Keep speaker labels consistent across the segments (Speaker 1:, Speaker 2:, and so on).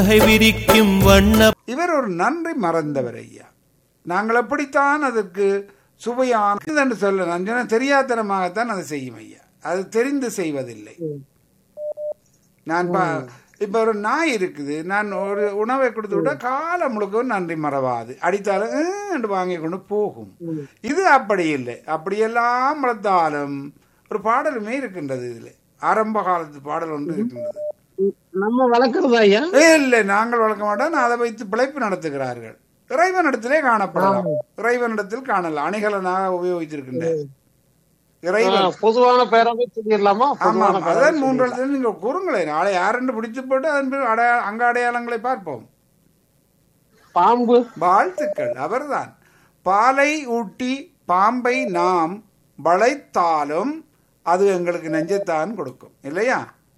Speaker 1: நகை விரிக்கும் வண்ண
Speaker 2: இவர் ஒரு நன்றி மறந்தவர் ஐயா நாங்கள் எப்படித்தான் அதற்கு சுவையான என்று சொல்ல நான் சொன்ன தெரியாதனமாகத்தான் அதை செய்யும் ஐயா அது தெரிந்து செய்வதில்லை நான் பா இப்ப ஒரு நாய் இருக்குது நான் ஒரு உணவை கொடுத்து விட்டா காலம் முழுக்க நன்றி மறவாது அடித்தாலும் "ம்" என்று வாங்கி கொண்டு போகும் இது அப்படி இல்லை அப்படியெல்லாம் வளர்த்தாலும் ஒரு பாடலுமே இருக்கின்றது இதுல ஆரம்ப காலத்து பாடல் ஒன்று இருக்கின்றது
Speaker 3: நம்ம வளர்க்கறதா ஐயா
Speaker 2: இல்லை நாங்கள் வளர்க்க மாட்டோம் அதை வைத்து பிழைப்பு நடத்துகிறார்கள் இறைவனிடத்திலே காணப்படலாம் இறைவனிடத்தில் காணலாம் அணிகலனாக உபயோகித்திருக்கின்ற இறைவன்
Speaker 3: ஆ, பொதுவான பேராவே சொல்லிடலாமா
Speaker 2: ஆமா
Speaker 3: பொதுவான பேராவே
Speaker 2: அதான் மூன்று இடத்துல நீங்க கூறுங்களேன் நாளை யாரென்று பிடித்து போட்டு அதன் பிறகு அடையா அங்க அடையாளங்களை பார்ப்போம்
Speaker 3: பாம்பு
Speaker 2: வாழ்த்துக்கள் அவர்தான் பாலை ஊட்டி பாம்பை நாம் வளைத்தாலும் அது எங்களுக்கு நெஞ்சத்தான் கொடுக்கும் இல்லையா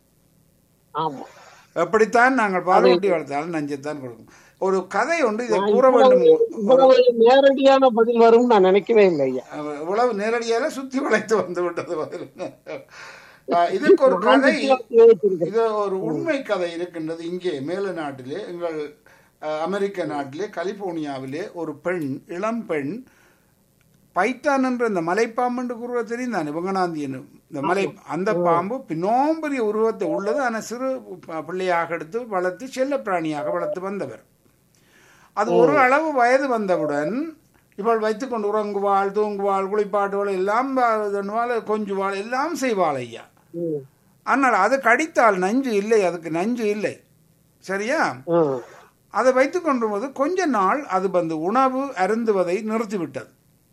Speaker 3: ஆமா
Speaker 2: எப்படித்தான் நாங்கள் பால் ஊட்டி வளர்த்தாலும் நெஞ்சத்தான் கொடுக்கும் ஒரு கதை ஒன்று இதை கூற வேண்டும்
Speaker 3: இவ்வளவு நேரடியான பதில் வரும்னு நான் நினைக்கவே இல்லை ஐயா
Speaker 2: அஹ் உழவு நேரடியாக சுத்தி வளைத்து வந்து விட்டது பதில். அஹ் இதுக்கு ஒரு கதை இது ஒரு உண்மை கதை இருக்கின்றது இங்கே மேல நாட்டிலே எங்கள் அஹ், அமெரிக்க நாட்டிலே கலிபோர்னியாவிலே ஒரு பெண் இளம் பெண் பைத்தான் என்ற இந்த மலைப்பாம்பு என்று கூறுவ தெரியும் தானே வெங்கனாந்தி என்னும் இந்த மலை அந்த பாம்பு பின்னோம்பரிய உருவத்தை உள்ளது ஆனால் சிறு ப- பிள்ளையாக எடுத்து வளர்த்து செல்ல பிராணியாக வளர்த்து வந்தவர் அது ஒரு அளவு வயது வந்தவுடன் இவள் வைத்துக்கொண்டு உறங்குவாள் தூங்குவாள் குளிப்பாட்டுவாள் எல்லாம் பண்ணுவாள் கொஞ்சுவாள் எல்லாம் செய்வாள் ஐயா
Speaker 3: ம்.
Speaker 2: ஆனால் அது கடித்தால் நஞ்சு இல்லை அதுக்கு நஞ்சு இல்லை சரியா
Speaker 3: ஆ.
Speaker 2: அதை வைத்துக் கொண்டிரும்போது கொஞ்ச நாள் அது வந்து உணவு அருந்துவதை நிறுத்திவிட்டது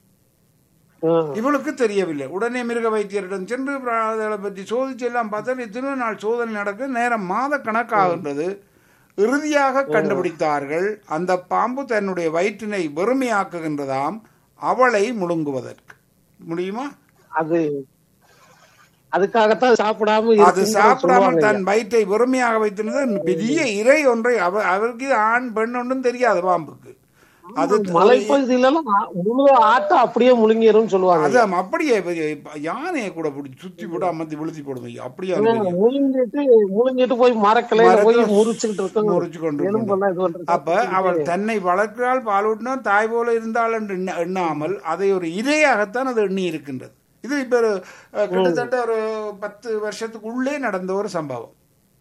Speaker 3: ஆ.
Speaker 2: இவளுக்கு தெரியவில்லை உடனே மிருக வைத்தியரிடம் சென்று பிர- அதை பற்றி சோதிச்சு எல்லாம் பார்த்தால் இத்தனை நாள் சோதனை நடக்க நேரம் மாத கணக்காகின்றது இறுதியாக கண்டுபிடித்தார்கள் அந்த பாம்பு தன்னுடைய வயிற்றினை வெறுமையாக்குகின்றதாம் அவளை முழுங்குவதற்கு முடியுமா
Speaker 3: அது அதுக்காகத்தான் சாப்பிடாம
Speaker 2: அது
Speaker 3: இருக்குன்னு
Speaker 2: சாப்பிடாமல்
Speaker 3: சொல்லுவாங்க
Speaker 2: தன் வயிற்றை வெறுமையாக வைத்திருந்தது பெரிய இறை ஒன்றை அவ அவருக்கு இது ஆண் பெண் ஒன்றும் தெரியாது பாம்புக்கு அது
Speaker 3: மலைப்பகுதியில எல்லாம் ஆ- முழு ஆட்டை அப்படியே முழுங்கிரும் சொல்லுவாங்க
Speaker 2: அது அப்படியே பெரிய யானையை கூட பிடிச்சி சுத்தி போட்டு அமர்த்தி விழுத்தி போடுங்க அப்படியே அது பெரிய
Speaker 3: முழுங்கிட்டு முழுங்கிட்டு போய் மரக்கிளையில போய்
Speaker 2: மரத்துல
Speaker 3: முறிச்சுக்கிட்டு இருக்கோம்
Speaker 2: முறிச்சு கொண்டு
Speaker 3: எலும்பெல்லாம் இது பண்றது.
Speaker 2: அப்ப அவள் தன்னை வளர்க்கிறாள் பாலூட்டினால் தாய் போல இருந்தாள் என்று எண்ண- எண்ணாமல் அதை ஒரு இரையாகத்தான் அது எண்ணி இருக்கின்றது இது இப்ப ஒரு, அஹ், கிட்டத்தட்ட ஒரு பத்து வருஷத்துக்கு உள்ளே நடந்த ஒரு சம்பவம்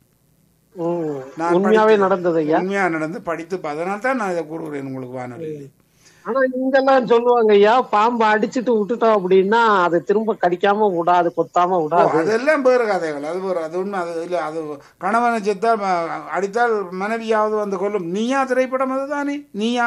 Speaker 3: ம்.
Speaker 2: நான்
Speaker 3: உண்மையாவே
Speaker 2: படித்து-
Speaker 3: நடந்தது ஐயா
Speaker 2: உண்மையா நடந்து படித்து அதனால தான் நான் இதை கூறுகிறேன் உங்களுக்கு வானொலியில்
Speaker 3: ஆனா இங்கெல்லாம் சொல்லுவாங்க ஐயா பாம்பு அடிச்சிட்டு விட்டுட்டோம் அப்படின்னா அதை திரும்ப கடிக்காம விடாது கொத்தாம விடாது
Speaker 2: அதெல்லாம் வேறு கதைகள் அது வேறு அது உண்மை அது இல்லை அது கணவனை செத்தால் ம- அடித்தால் மனைவியாவது வந்து கொல்லும் நீயா திரைப்படம் அதுதானே நீயா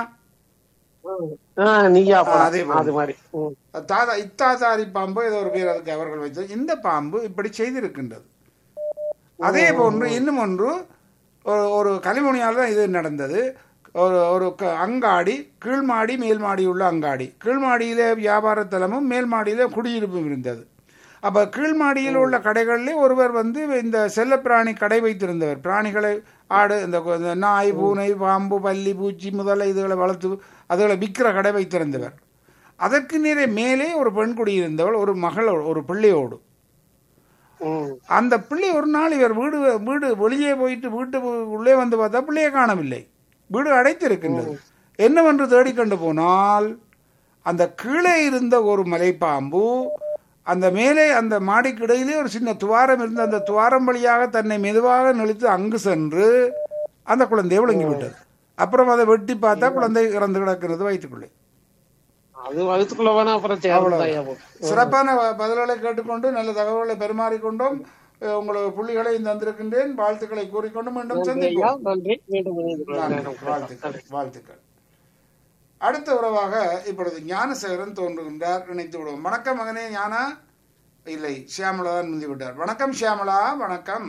Speaker 3: ஆ, நீயா படம்.
Speaker 2: அதே போல.
Speaker 3: அது மாதிரி ம்.
Speaker 2: தாதா இத்தாதாரி பாம்பு ஏதோ ஒரு பேர் அதுக்கு அவர்கள் வைத்தது இந்த பாம்பு இப்படி செய்திருக்கின்றது அதே போன்று இன்னும் ஒன்று ஒரு ஒரு கலிமுனியால் தான் இது நடந்தது ஒரு ஒரு க- அங்காடி கீழ்மாடி மேல் மாடி உள்ள அங்காடி கீழ்மாடியிலே வியாபாரத்தலமும் மேல் மாடியிலே குடியிருப்பும் இருந்தது அப்போ கீழ்மாடியில் உள்ள கடைகளிலே ஒருவர் வந்து இந்த செல்லப்பிராணி கடை வைத்திருந்தவர் பிராணிகளை ஆடு இந்த கொ- இந்த நாய் பூனை பாம்பு பல்லி பூச்சி முதலை இதுகளை வளர்த்து அதுகளை விற்கிற கடை வைத்திருந்தவர் அதற்கு நேரே மேலே ஒரு பெண் குடியிருந்தவள் ஒரு மகள் ஒரு பிள்ளையோடு
Speaker 3: ம்.
Speaker 2: அந்த பிள்ளை ஒரு நாள் இவர் வீடு வீடு வெளியே போயிட்டு வீட்டு உள்ளே வந்து பார்த்தா பிள்ளையை காணவில்லை வீடு அடைத்திருக்கின்றது என்னவென்று தேடிக்கொண்டு போனால் அந்த கீழே இருந்த ஒரு மலைப்பாம்பு அந்த மேலே அந்த மாடிக்கு இடையிலே ஒரு சின்ன துவாரம் இருந்த அந்த துவாரம் வழியாக தன்னை மெதுவாக நெளித்து அங்கு சென்று அந்த குழந்தையை விளங்கி விட்டது அப்புறம் அதை வெட்டி பார்த்தா குழந்தை இறந்து கிடக்கிறது வயிற்றுக்குள்ளே
Speaker 3: அது வகுத்துக்குள்ள வேணா அப்புறம் சேர்ந்தா ஐயா போகும்.
Speaker 2: சிறப்பான வ- பதில்களை கேட்டுக்கொண்டு நல்ல தகவல்களை பரிமாறிக்கொண்டோம் அஹ் உங்களுக்கு புள்ளிகளை தந்திருக்கின்றேன் வாழ்த்துக்களை கூறிக்கொண்டு மீண்டும்
Speaker 3: ஐயா,
Speaker 2: சந்திப்போம்
Speaker 3: நன்றி மீண்டும் இணைந்து
Speaker 2: நன்றி. வாழ்த்துக்கள் வாழ்த்துக்கள் அடுத்த உறவாக இப்பொழுது ஞானசேகரன் தோன்றுகின்றார் நினைத்து விடுவோம் வணக்கம் மகனே ஞானா இல்லை ஷியாமலா தான் முந்தி விட்டார் வணக்கம் ஷியாமலா வணக்கம்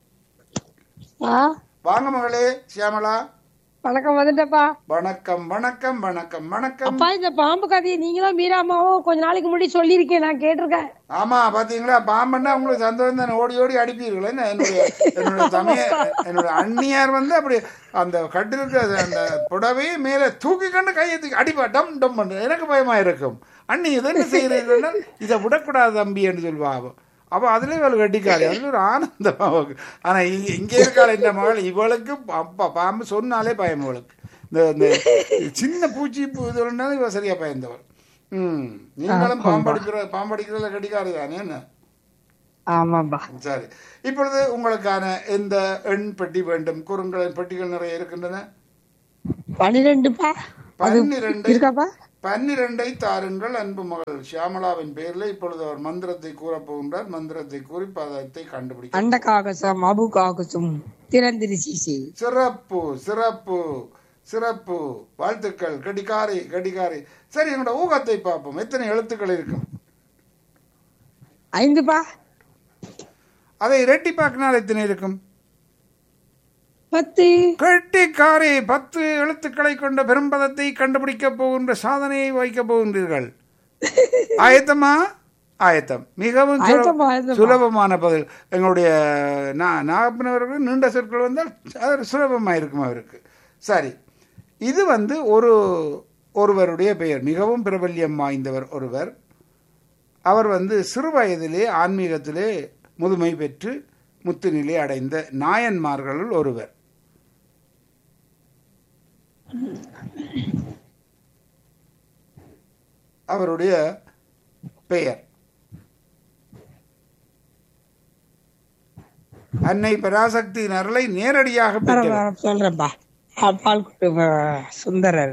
Speaker 4: ஆ
Speaker 2: வாங்க மகளே ஷியாமலா
Speaker 4: வணக்கம் வந்துட்டப்பா
Speaker 2: வணக்கம் வணக்கம் வணக்கம் வணக்கம்
Speaker 4: அப்பா இந்த பாம்பு கதையை நீங்களும் மீராமாவும் கொஞ்ச நாளைக்கு முன்னாடி சொல்லியிருக்கேன் நான் கேட்டிருக்கேன்
Speaker 2: ஆமா பாத்தீங்களா பாம்பன்னா உங்களுக்கு சந்தோஷம் தானே ஓடி ஓடி அடிப்பீர்கள் என்ன என்னுடைய என்னுடைய தமைய என்னுடைய அண்ணியார் வந்து அப்படி அந்த கட்டிலுக்கு அது அந்த புடவையை மேலே தூக்கி கண்டு கையை தூக்கி அடிப்பா டம் டம் பண்ணு எனக்கு பயமா இருக்கும் அண்ணி இதை என்ன செய்கிறீர்கள் இதை விடக்கூடாது தம்பி என்று சொல்லுவாங்க அப்போ அதுல இவள் கட்டிக்காது அதுல ஒரு ஆனந்தம் அவளுக்கு ஆனா இங்க இங்கே இருக்காள் இந்த மகள் இவளுக்கு அப்பா பாம்பு சொன்னாலே பயம் இவளுக்கு இந்த இந்த சின்ன பூச்சி பூ இது இருந்தாலும் இவ சரியா பயந்தவள் ம் நீங்களும் பாம்படிக்கிற பாம்படிக்கிறதுல கட்டிக்காரு தானே என்ன
Speaker 4: ஆமாப்பா
Speaker 2: சரி இப்பொழுது உங்களுக்கான எந்த எண் பெட்டி வேண்டும் குறுங்களின் பெட்டிகள் நிறைய இருக்கின்றன
Speaker 4: பன்னிரெண்டுப்பா அது
Speaker 2: பன்னிரண்டை
Speaker 4: இருக்காப்பா
Speaker 2: பன்னிரண்டை தாருங்கள் அன்பு மகள் ஷியாமளாவின் பெயரில் இப்பொழுது அவர் மந்திரத்தை கூறப் போகின்றார் மந்திரத்தை கூறி பதத்தை கண்டுபிடிக்க
Speaker 4: அண்ட காகசம் அபு காகசம் திறந்திரு சீசி
Speaker 2: சிறப்பு சிறப்பு சிறப்பு வாழ்த்துக்கள் கடிகாரி கடிகாரி சரி என்னோட ஊகத்தை பார்ப்போம் எத்தனை எழுத்துக்கள் இருக்கும்
Speaker 4: ஐந்துப்பா
Speaker 2: அதை இரட்டி பார்க்கினால் எத்தனை இருக்கும்
Speaker 4: பத்து
Speaker 2: கெட்டிக்காரி பத்து எழுத்துக்களை கொண்ட பெரும்பதத்தை கண்டுபிடிக்க போகின்ற சாதனையை வைக்கப் போகின்றீர்கள் ஆயத்தமா ஆயத்தம் மிகவும் சுல-
Speaker 4: ஆயத்தமா, ஆயத்தமா.
Speaker 2: சுலபமான பதில் எங்களுடைய நா- நாகப்பன் அவர்கள் நீண்ட சொற்கள் வந்தால் அது சுலபமாக இருக்கும் அவருக்கு சரி இது வந்து ஒரு ஒருவருடைய பெயர் மிகவும் பிரபல்யம் வாய்ந்தவர் ஒருவர் அவர் வந்து சிறு வயதிலே ஆன்மீகத்திலே முதுமை பெற்று முத்துநிலை அடைந்த நாயன்மார்களுள் ஒருவர் அவருடைய பெயர் அன்னை பராசக்தியின் அருளை நேரடியாக பெற்றவர்
Speaker 4: பரவாயில்ல, சொல்றேன்ப்பா ஆ, பால் குட்டு சுந்தரர்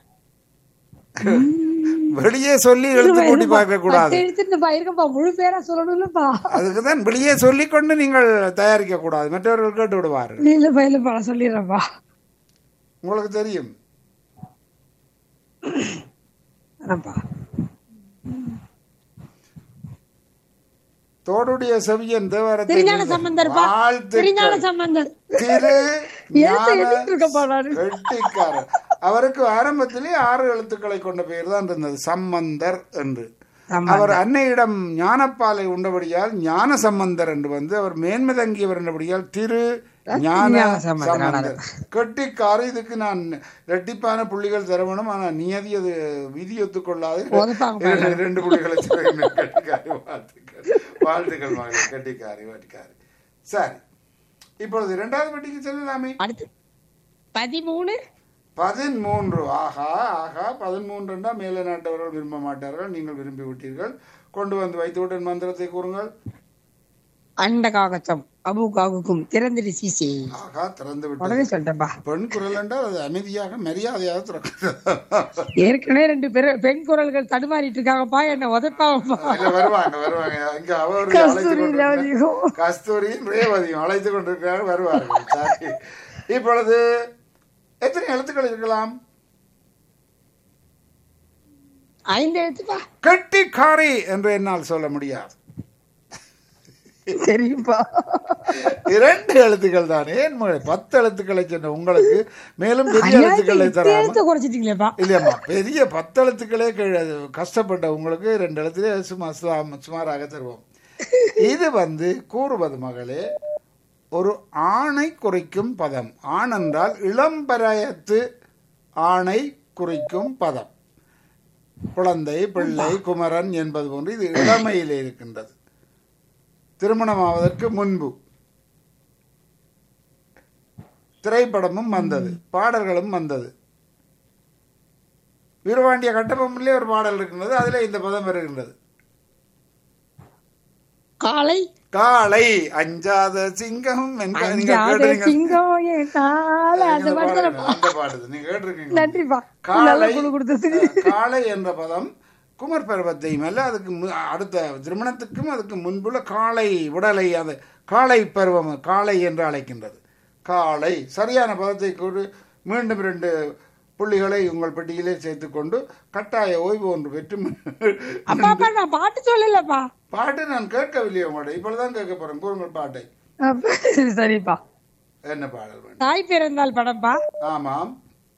Speaker 2: வெளியே சொல்லி எழுத்து கூட்டி பார்க்க கூடாது
Speaker 4: எடுத்துட்டுப்பா இருக்கப்பா முழு பேரா சொல்லணும்லப்பா
Speaker 2: அதுக்கு தான் வெளியே சொல்லிக் கொண்டு நீங்கள் தயாரிக்க கூடாது மற்றவர்கள் கேட்டு விடுவார்கள்
Speaker 4: இல்லப்பா இல்லப்பா நான் சொல்லிடுறேன்ப்பா
Speaker 2: உங்களுக்கு தெரியும்
Speaker 4: ஆனாப்பா
Speaker 2: தோடுடைய செவியன் தேவாரத்தை
Speaker 4: திருஞான சம்பந்தர்ப்பா திருஞான
Speaker 2: வாழ்த்துக்கள்
Speaker 4: சம்பந்தர்
Speaker 2: திரு
Speaker 4: எழுத்து
Speaker 2: ஞான
Speaker 4: எழுதிட்டு இருக்கப்பா நானு
Speaker 2: கெட்டிக்காரர் அவருக்கு ஆரம்பத்திலே ஆறு எழுத்துக்களை கொண்ட பெயர் தான் இருந்தது சம்பந்தர் என்று
Speaker 4: சம்பந்தர்.
Speaker 2: அவர் அன்னையிடம் ஞானப்பாலை உண்டபடியால் ஞான சம்பந்தர் என்று வந்து அவர் மேன்மை தங்கியவர் என்றபடியால் திரு ஞான
Speaker 4: ஞான சம்பந்தர்.
Speaker 2: சம்பந்தர் கெட்டிக்கார இதுக்கு நான் ரெட்டிப்பான புள்ளிகள் தர வேணும் ஆனா நியதி அது விதி ஒத்துக்கொள்ளாது
Speaker 4: ஒதுப்பாங்க
Speaker 2: இரண்டு- இரண்டு புள்ளிகளை தருகின்றேன். கெட்டிக்காரி வாழ்த்துக்கள் வாழ்த்துக்கள் மகளே கெட்டிக்காரி வாழ்த்துக்காரி சரி இப்பொழுது இரண்டாவது பெட்டிக்கு செல்லலாமே
Speaker 4: அடுத்து பதிமூணு
Speaker 2: பதிமூன்று ஆஹா ஆஹா பதிமூன்றுண்டா மேல நாட்டவர்கள் விரும்ப மாட்டார்கள் நீங்கள் விரும்பி விட்டீர்கள் கொண்டு வந்து வைத்து விட்ட மந்திரத்தை கூறுங்கள்
Speaker 4: அண்ட காகச்சம் அபு காகுக்கும் திறந்திரு சீசி
Speaker 2: ஆகா திறந்து
Speaker 4: உடனே
Speaker 2: விட்டது
Speaker 4: சொல்லிட்டேன்ப்பா
Speaker 2: பெண் குரல் என்றால் அது அமைதியாக மரியாதையாக திறக்கிறது
Speaker 4: ஏற்கனவே ரெண்டு பேரும் பெண் குரல்கள் தடுமாறிட்டு இருக்காங்கப்பா என்ன உதப்பாங்கப்பா
Speaker 2: இல்ல வருவாங்க வருவாங்க இங்க அவர்கள் அழைத்து
Speaker 4: கஸ்தூரி
Speaker 2: கொண்டிருக்கிறார்.
Speaker 4: ரேவதியும்.
Speaker 2: கஸ்தூரியும் ரேவதியும் அழைத்து கொண்டிருக்கிறார்கள் வருவார்கள் சரி. இப்பொழுது எத்தனை எழுத்துக்கள் இருக்கலாம்
Speaker 4: ஐந்து எழுத்துப்பா
Speaker 2: கெட்டிக்காரி என்று என்னால் சொல்ல முடியாது
Speaker 4: தெரியும்பா
Speaker 2: இரண்டு எழுத்துக்கள் தான் ஏன் மகளே, பத்து எழுத்துக்களை சொன்ன உங்களுக்கு மேலும் பெரிய
Speaker 4: ஐயா,
Speaker 2: எழுத்துக்களை
Speaker 4: எட்டு
Speaker 2: தராம
Speaker 4: எழுத்து குறைச்சிட்டீங்களேப்பா
Speaker 2: இல்லையம்மா பெரிய பத்து எழுத்துக்களே கீழே கஷ்டப்பட்ட உங்களுக்கு ரெண்டு எழுத்துலேயே சும்மா சுமா- சுமாராக தருவோம் இது வந்து கூறுவது மகளே ஒரு ஆணை குறிக்கும் பதம் ஆண் என்றால் இளம்பராயத்து ஆணை குறிக்கும் பதம் குழந்தை பிள்ளை குமரன் என்பது போன்று இது இளமையிலே இருக்கின்றது திருமணமாவதற்கு முன்பு திரைப்படமும் வந்தது பாடல்களும் வந்தது வீரபாண்டிய கட்டபொம்மனிலே ஒரு பாடல் இருக்கின்றது அதிலே இந்த பதம் வருகின்றது
Speaker 4: காலை
Speaker 2: காளை அஞ்சாத சிங்கம் என்க- நீங்க
Speaker 4: அஞ்சாத
Speaker 2: கேட்டிருங்க.
Speaker 4: சிங்கம் என் காலை அந்த
Speaker 2: இந்த
Speaker 4: படத்துல
Speaker 2: பாடல், அந்த பாடுது நீங்க கேட்டிருக்கீங்க
Speaker 4: நன்றிப்பா
Speaker 2: காளை
Speaker 4: நல்ல குழு கொடுத்ததுக்கு
Speaker 2: காளை என்ற பதம் குமர் பருவத்தையும் அல்ல அதுக்கு மு- அடுத்த திருமணத்துக்கும் அதுக்கு முன்புள்ள காளை உடலை அது காளை பருவம் காளை என்று அழைக்கின்றது காளை சரியான பதத்தை கூறு மீண்டும் இரண்டு புள்ளிகளை உங்கள் பெட்டியிலே சேர்த்துக்கொண்டு கட்டாய ஓய்வு ஒன்று பெற்று
Speaker 4: அப்பா அப்பா நான் பாட்டு சொல்லலப்பா
Speaker 2: பாட்டு நான் கேட்கவில்லையே உங்களோட இப்பொழுதுதான் கேட்க போறேன் கூறுங்கள் பாட்டை
Speaker 4: அப்ப சரிப்பா
Speaker 2: என்ன பாடல் வேண்டும்
Speaker 4: தாய் பிறந்தால் படம்பா
Speaker 2: ஆமாம்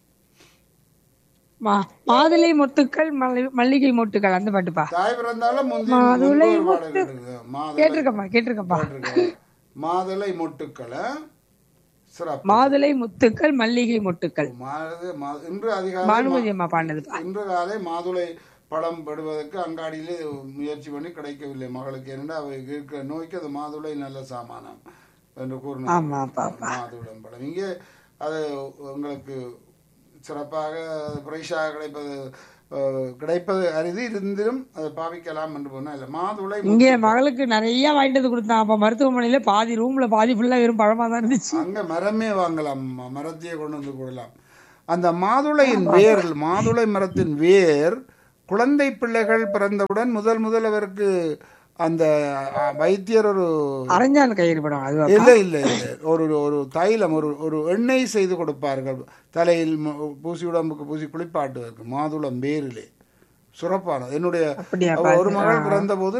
Speaker 4: மா- மாதுளை மொட்டுக்கள் மல்லி- மல்லிகை மொட்டுக்கள் அந்த பாட்டுப்பா
Speaker 2: தாய் பிறந்தாலும் முந்தி
Speaker 4: மாதுளை
Speaker 2: முன்பு ஒரு பாடல்
Speaker 4: மொட்டு-
Speaker 2: இருக்குது. மாதுளை
Speaker 4: கேட்டிருக்கப்பா கேட்டிருக்கப்பா
Speaker 2: கேட்டிருக்கேன். மாதுளை மொட்டுக்களை சிறப்பு
Speaker 4: மாதுளை முத்துக்கள் மல்லிகை மொட்டுக்கள்
Speaker 2: மாது- மா- இன்று அதிகாலை
Speaker 4: பானுமதி அம்மா பாடினதுப்பா
Speaker 2: இன்று காலை மாதுளை பழம் பெறுவதற்கு அங்காடியிலே முயற்சி பண்ணி கிடைக்கவில்லை மகளுக்கு ஏனென்றால் அவை இருக்கிற நோய்க்கு அது மாதுளை நல்ல சாமானம் என்று கூறினார்
Speaker 5: ஆமா பாப்பா
Speaker 2: மாதுளம் பழம் இங்கே அது உங்களுக்கு சிறப்பாக பிரைஸாக கிடைப்பது அஹ், கிடைப்பது அரிது இருந்திலும் அதை பாவிக்கலாம் என்று போனால் இல்லை மாதுளை
Speaker 5: இங்க என் மகளுக்கு நிறைய வாங்கிட்டு வந்து கொடுத்தான் அப்ப மருத்துவமனையில பாதி ரூம்ல பாதி ஃபுல்லா வெறும் பழமா தான் இருந்துச்சு
Speaker 2: அங்க மரமே வாங்கலாம் ம- மரத்தையே கொண்டு வந்து போடலாம் அந்த மாதுளையின் வேர் மாதுளை மரத்தின் வேர் குழந்தை பிள்ளைகள் பிறந்தவுடன் முதல் முதல் அவருக்கு அந்த அ, வைத்தியர் ஒரு
Speaker 5: அரைஞ்சான் கயிறு படம் அது
Speaker 2: இல்லை இல்லை இல்லை ஒரு ஒரு தைலம் ஒரு ஒரு எண்ணெய் செய்து கொடுப்பார்கள் தலையில் மு- பூசி உடம்புக்கு பூசி குளிப்பாட்டுவதற்கு மாதுளம் வேரிலே சுரப்பானது என்னுடைய
Speaker 5: அப்படியா
Speaker 2: ஒரு மகள் பிறந்த போது